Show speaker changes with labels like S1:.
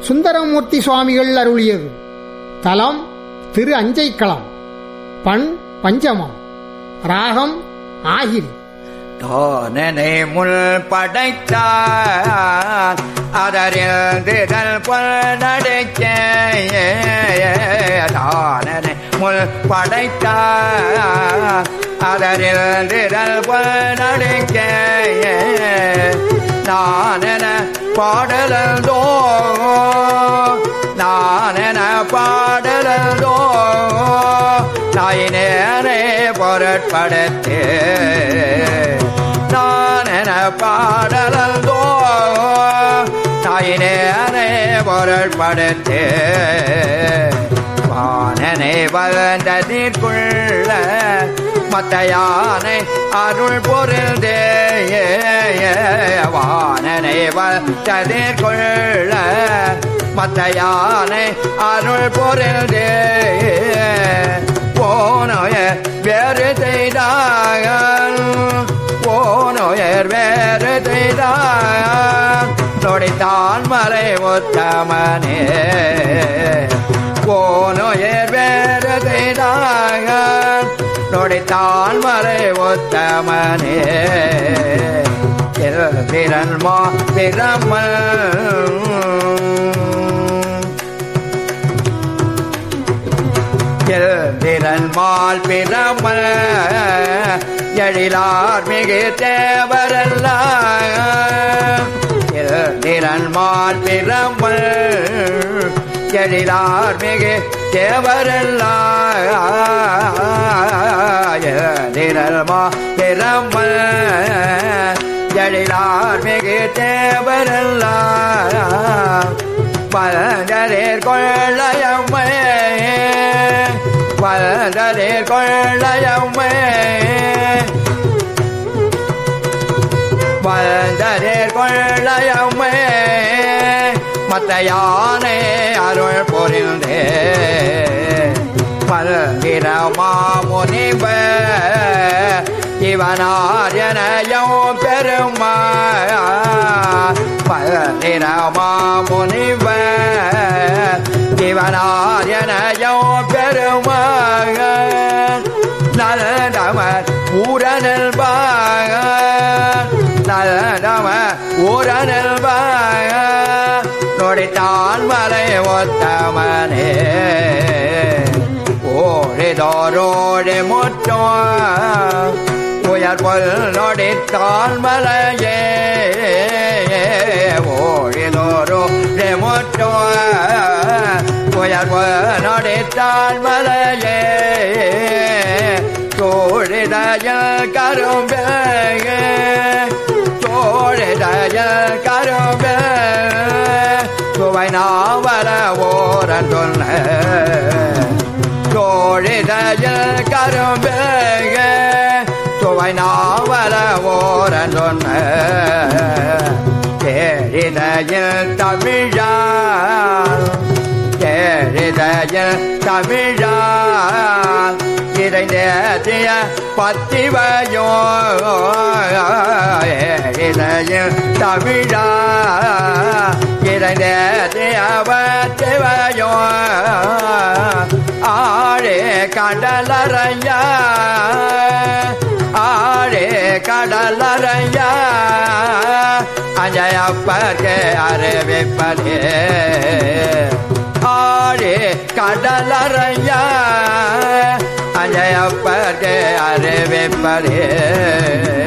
S1: சுந்தரமூர்த்தி சுவாமிகள் அருளியது தலம் திரு அஞ்சைக்களம் பண் பஞ்சமம் ராகம் ஆகிரி
S2: தானனை முள் படைத்தான் அதறிந்துதல் பொல் நடைக்க தானனை முள் படைத்தான் அதறிந்துதல் பொல் நடைக்க நானென பாடலந்தோ நானென பாடலந்தோ நாயினேனே பொருட்படுத்து நானென பாடலந்தோ தாயினேனே பொருட்படுத்து வானனை வந்ததிற்குள்ள மத்த யானை அருள் பொருள்தே வானனை வந்ததிற்குள்ள மத்த யானை அருள் பொருள்தே போனோய வேறு செய்தார்கள் போனோயர் வேறு செய்தார்கள் நொடித்தான் மலை உத்தமனே போனோயர் வேறு செய்தார்கள் நொடித்தான் மலை உத்தமனே திறன் மா பிரமல் திறன்மால் பிரமல் எழிலார் மிகு தேவரல்ல திறன்மால் பிரமல் எழிலார் மிகு தேவரல்ல திறன்மா பிரமல் எழிலார் மிகு தேவரல்ல பலந்தரேர் கொள்ளையம்மே வளரே கொள்ளையம்மே வளரே கொள்ளையம்மே மத்த யானை அருள் பொருந்தே பல்கிரமா முனிப இவனாரியனையும் பெருமா பல்கிரமா முனிப இவனாரியனையும் பெருமாக நலதமர் ஊரனல் பாக நலதம ஊரனல் பாக நொடித்தான் மலை ஒத்தமனே ஓடிதோரோடி முற்றோ உயர் பொல் நொடித்தான் மலையே ஓடிதோரோ முற்றோ உயர் நொடித்தான் மலையே தோழிதய கரும்பேக தோழிதய கரும்ப சுவை நாவல ஓரன் சொன்ன தோழிதய கரும்பேக சுவை நாவல ஓரன் சொன்ன தேழிதய தமிழா தேழிதய தமிழா இறைந்தேத்திய பத்திவையோ இளைய தமிழா இறைந்தேத்திய பத்திவையோ ஆழே கடலறையா ஆழே கடலறையா அஞ்சயப்பர்க்கு அறிவிப்பதே ஆழே கடலறையா அஞ்சயப்பர்க்கு அறிவிப்பதே